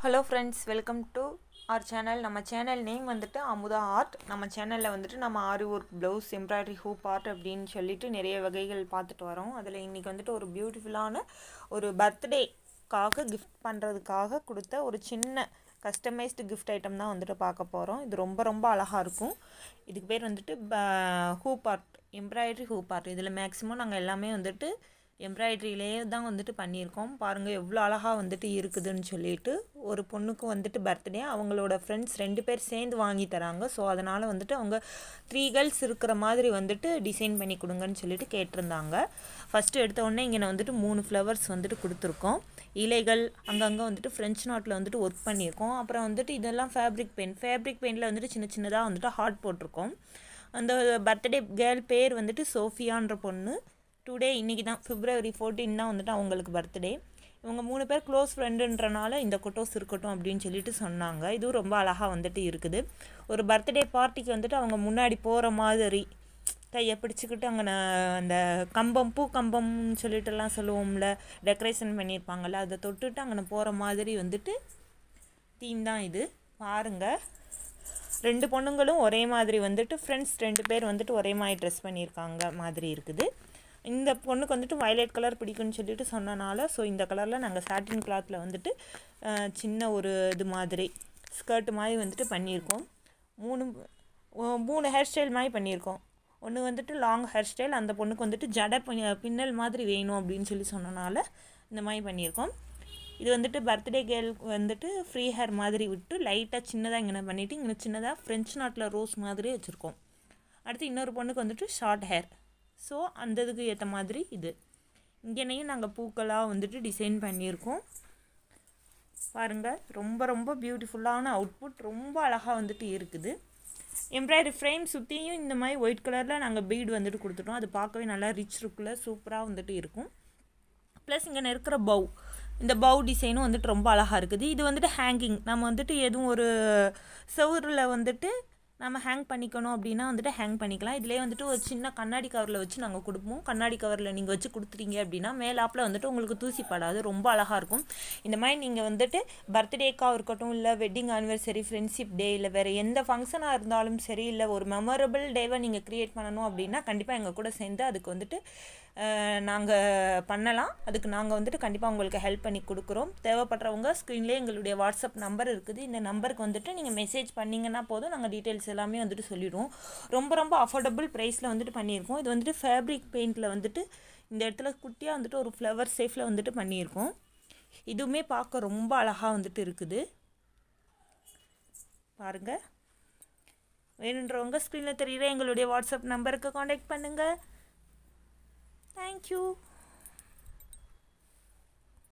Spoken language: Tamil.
Hello friends welcome to our channel நம்ம சேனல் நேம் வந்துட்டு அமுதா ஆர்ட் நம்ம சேனலில் வந்துட்டு நம்ம aari work blouse embroidery hoop art அப்படின்னு சொல்லிட்டு நிறைய வகைகள் பார்த்துட்டு வரோம் அதில் இன்றைக்கி வந்துட்டு ஒரு பியூட்டிஃபுல்லான ஒரு பர்த்டேக்காக கிஃப்ட் பண்ணுறதுக்காக கொடுத்த ஒரு சின்ன கஸ்டமைஸ்டு கிஃப்ட் ஐட்டம் தான் வந்துட்டு பார்க்க போகிறோம் இது ரொம்ப ரொம்ப அழகாக இருக்கும் இதுக்கு பேர் வந்துட்டு hoop art embroidery hoop art இதில் மேக்ஸிமம் நாங்கள் எல்லாமே வந்துட்டு எம்ப்ராய்ட்ரியிலே தான் வந்துட்டு பண்ணியிருக்கோம் பாருங்கள் எவ்வளோ அழகாக வந்துட்டு இருக்குதுன்னு சொல்லிட்டு ஒரு பொண்ணுக்கு வந்துட்டு பர்த்டே அவங்களோட ஃப்ரெண்ட்ஸ் ரெண்டு பேர் சேர்ந்து வாங்கி தராங்க ஸோ அதனால் வந்துட்டு அவங்க த்ரீ கேர்ள்ஸ் இருக்கிற மாதிரி வந்துட்டு டிசைன் பண்ணி கொடுங்கன்னு சொல்லிட்டு கேட்டிருந்தாங்க ஃபஸ்ட்டு எடுத்த உடனே இங்கே வந்துட்டு மூணு ஃப்ளவர்ஸ் வந்துட்டு கொடுத்துருக்கோம் இலைகள் அங்கங்கே வந்துட்டு ஃப்ரெஞ்ச் நாட்டில் வந்துட்டு ஒர்க் பண்ணியிருக்கோம் அப்புறம் வந்துட்டு இதெல்லாம் ஃபேப்ரிக் பெயிண்ட் ஃபேப்ரிக் பெயிண்டில் வந்துட்டு சின்ன சின்னதாக வந்துட்டு ஹார்ட் போட்டிருக்கோம் அந்த பர்த்டே கேர்ள் பேர் வந்துட்டு சோஃபியான்ற பொண்ணு டுடே இன்றைக்கி தான் பிப்ரவரி ஃபோர்டீன் தான் வந்துட்டு அவங்களுக்கு பர்த்டே இவங்க மூணு பேர் க்ளோஸ் ஃப்ரெண்டுன்றனால இந்த கொட்டோஸ் இருக்கட்டும் அப்படின்னு சொல்லிட்டு சொன்னாங்க இதுவும் ரொம்ப அழகாக வந்துட்டு இருக்குது ஒரு பர்த்டே பார்ட்டிக்கு வந்துட்டு அவங்க முன்னாடி போகிற மாதிரி கையை பிடிச்சிக்கிட்டு அங்கே அந்த கம்பம் பூ கம்பம்னு சொல்லிட்டுலாம் சொல்லுவோம்ல டெக்கரேஷன் பண்ணியிருப்பாங்கள்ல அதை தொட்டுட்டு அங்கே போகிற மாதிரி வந்துட்டு தீம் தான் இது பாருங்கள் ரெண்டு பொண்ணுங்களும் ஒரே மாதிரி வந்துட்டு ஃப்ரெண்ட்ஸ் ரெண்டு பேர் வந்துட்டு ஒரே மாதிரி ட்ரெஸ் பண்ணியிருக்காங்க மாதிரி இருக்குது இந்த பொண்ணுக்கு வந்துட்டு வயலட் கலர் பிடிக்கும்னு சொல்லிட்டு சொன்னனால ஸோ இந்த கலரில் நாங்கள் சாட்டின் கிளாத்தில் வந்துட்டு சின்ன ஒரு இது மாதிரி ஸ்கர்ட் மாதிரி வந்துட்டு பண்ணியிருக்கோம் மூணு மூணு ஹேர் ஸ்டைல் மாதிரி பண்ணியிருக்கோம் ஒன்று வந்துட்டு லாங் ஹேர் ஸ்டைல் அந்த பொண்ணுக்கு வந்துட்டு ஜடை பின்னல் மாதிரி வேணும் அப்படின்னு சொல்லி சொன்னனால இந்த மாதிரி பண்ணியிருக்கோம் இது வந்துட்டு பர்த்டே கேர்ளுக்கு வந்துட்டு ஃப்ரீ ஹேர் மாதிரி விட்டு லைட்டாக சின்னதாக இங்கே பண்ணிவிட்டு இங்கே சின்னதாக ஃப்ரெஞ்ச் நாட்டில் ரோஸ் மாதிரி வச்சுருக்கோம் அடுத்து இன்னொரு பொண்ணுக்கு வந்துட்டு ஷார்ட் ஹேர் ஸோ அந்த இதுக்கு ஏற்ற மாதிரி இது இங்கேனையும் நாங்கள் பூக்களாக வந்துட்டு டிசைன் பண்ணியிருக்கோம் பாருங்கள் ரொம்ப ரொம்ப பியூட்டிஃபுல்லான அவுட்புட் ரொம்ப அழகாக வந்துட்டு இருக்குது எம்ப்ராய்டரி ஃப்ரேம் சுற்றியும் இந்த மாதிரி ஒயிட் கலரில் நாங்கள் பீடு வந்துட்டு கொடுத்துட்டோம் அது பார்க்கவே நல்லா ரிச் இருக்குல்ல சூப்பராக வந்துட்டு இருக்கும் ப்ளஸ் இங்கே இருக்கிற பவு இந்த பவு டிசைனும் வந்துட்டு ரொம்ப அழகாக இருக்குது இது வந்துட்டு ஹேங்கிங் நம்ம வந்துட்டு எதுவும் ஒரு செவரில் வந்துட்டு நம்ம ஹேங் பண்ணிக்கணும் அப்படின்னா வந்துட்டு ஹேங் பண்ணிக்கலாம் இதிலே வந்துட்டு ஒரு சின்ன கண்ணாடி கவரில் வச்சு நாங்கள் கொடுப்போம் கண்ணாடி கவரில் நீங்கள் வச்சு கொடுத்துட்டீங்க அப்படின்னா மேலாப்பில் வந்துட்டு உங்களுக்கு தூசி படாது ரொம்ப அழகாக இருக்கும் இந்த மாதிரி நீங்கள் வந்துட்டு பர்த்டேக்காக இருக்கட்டும் இல்லை வெட்டிங் ஆனிவர்சரி ஃப்ரெண்ட்ஷிப் டே இல்லை வேறு எந்த ஃபங்க்ஷனாக இருந்தாலும் சரி இல்லை ஒரு மெமரபிள் டேவை நீங்கள் க்ரியேட் பண்ணணும் அப்படின்னா கண்டிப்பாக எங்கள் கூட சேர்ந்து அதுக்கு வந்துட்டு நாங்கள் பண்ணலாம் அதுக்கு நாங்கள் வந்துட்டு கண்டிப்பாக உங்களுக்கு ஹெல்ப் பண்ணி கொடுக்குறோம் தேவைப்படுறவங்க ஸ்க்ரீன்லேயே எங்களுடைய வாட்ஸ்அப் நம்பர் இருக்குது இந்த நம்பருக்கு வந்துட்டு நீங்கள் மெசேஜ் பண்ணிங்கன்னா போதும் நாங்கள் டீட்டெயில்ஸ் எல்லாமே வந்துட்டு சொல்லிடுவோம் ரொம்ப ரொம்ப அஃபோர்டபுள் ப்ரைஸில் வந்துட்டு பண்ணியிருக்கோம் இது வந்துட்டு ஃபேப்ரிக் பெயிண்டில் வந்துட்டு இந்த இடத்துல குட்டியாக வந்துட்டு ஒரு ஃப்ளவர் சேஃபில் வந்துட்டு பண்ணியிருக்கோம் இதுவுமே பார்க்க ரொம்ப அழகாக வந்துட்டு இருக்குது பாருங்கள் வேணுன்றவங்க ஸ்க்ரீனில் தெரியுற எங்களுடைய வாட்ஸ்அப் நம்பருக்கு காண்டாக்ட் பண்ணுங்கள் Thank you.